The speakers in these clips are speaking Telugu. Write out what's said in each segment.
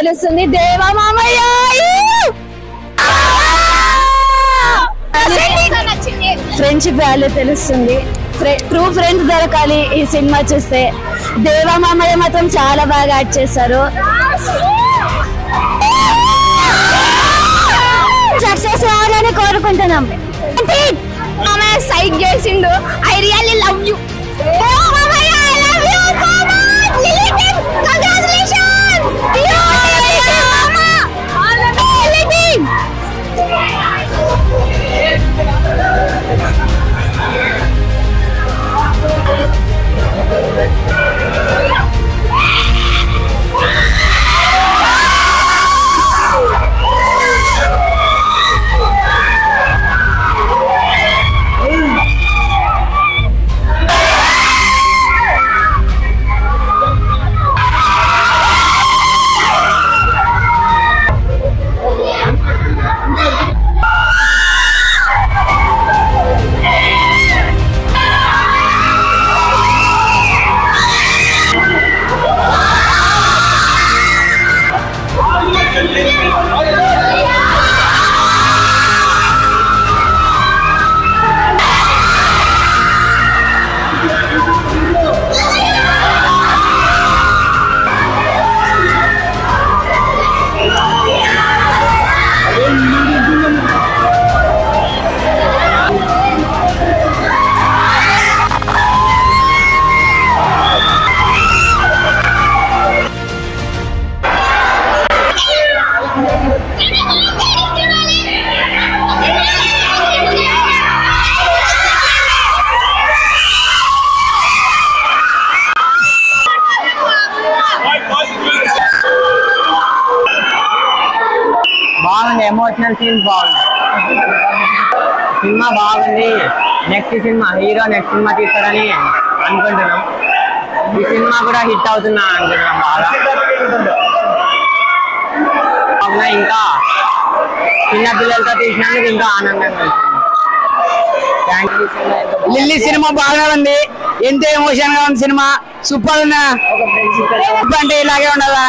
తెలుస్తుంది దేవా మామయ్య ఫ్రెండ్షిప్ వాల్యూ తెలుస్తుంది ట్రూ ఫ్రెండ్స్ దొరకాలి ఈ సినిమా చూస్తే దేవా మామయ్య మాత్రం చాలా బాగా యాక్ట్ చేశారు సక్సెస్ అవ్వాలని కోరుకుంటున్నాం మామయ్య సైక్ చేసిండు ఐ రియల్లీ లవ్ యూ మామయ్య I love you so much లిలిటిన్ కంగ్రాచులేషన్స్ లిలిటిన్ బాగుంది ఎమోషనల్ సీన్స్ బాగుంది సినిమా బాగుంది నెక్స్ట్ సినిమా హీరో నెక్స్ట్ సినిమా తీస్తారని అనుకుంటున్నాం ఈ సినిమా కూడా హిట్ అవుతుందా అనుకుంటున్నాం బాగా అవునా ఇంకా చిన్న పిల్లలతో తీసినందుకు ఇంకా ఆనందంగా ఉంది థ్యాంక్ యూ లిల్లీ సినిమా బాగా ఉంది ఎంతో ఎమోషన్ గా ఉంది సినిమా సూపర్ ఉన్నా అంటే ఇలాగే ఉండాలా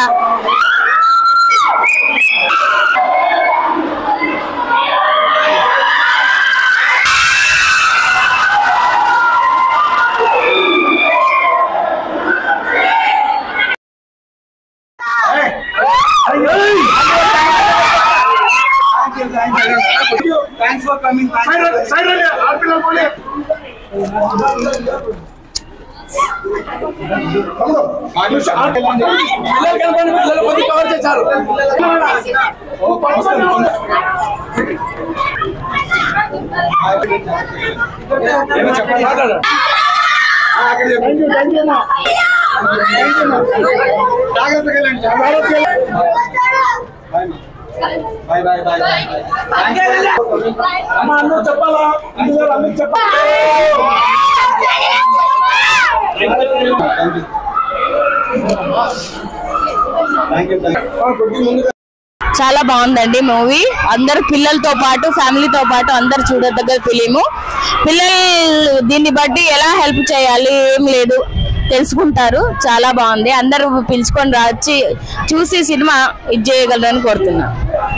థ్యాంక్స్ ఫర్ కమింగ్ కవర్ చేశారు చెప్పండి మాట్లాడు జాగ్రత్తగా వెళ్ళండి జాగ్రత్తగా బాయ్ బాయ్ బాయ్ అమ్మ అందరూ చెప్పాలా అందరూ అందరూ చెప్పాలి థ్యాంక్ యూ థ్యాంక్ యూ చాలా బాగుందండి మూవీ అందరు పిల్లలతో పాటు ఫ్యామిలీతో పాటు అందరు చూడదగ్గ ఫిలిము పిల్లలు దీన్ని బట్టి ఎలా హెల్ప్ చేయాలి ఏం లేదు తెలుసుకుంటారు చాలా బాగుంది అందరూ పిలుచుకొని వచ్చి చూసి సినిమా ఇది చేయగలరని కోరుతున్నాను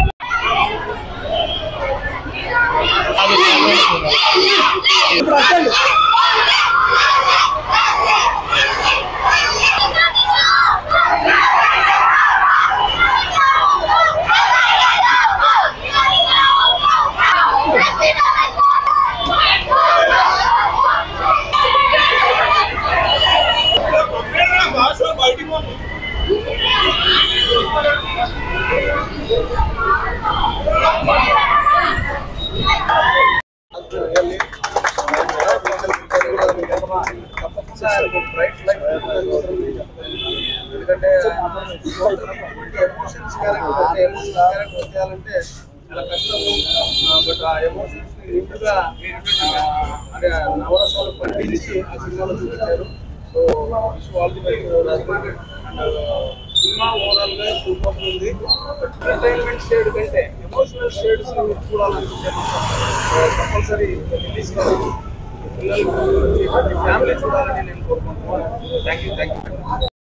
ఎందుకంటే ఎమోషన్స్ చేయాలంటే చాలా కష్టం బట్ ఆ ఎమోషన్స్ నిండుగా అంటే నవరసాలు పండించి ఆ సినిమాలో చూపించారు so wish all the best and సినిమా ఓవరాల్ గా సూపర్ ఉంది ఎంటర్టైన్మెంట్ షేడ్ కంటే ఎమోషనల్ షేడ్స్ చూడాలనుకుంటే కంపల్సరీ రిలీజ్ కావాలి పిల్లలు ఫ్యామిలీ చూడాలని నేను కోరుకుంటున్నాను థ్యాంక్ యూ థ్యాంక్ యూ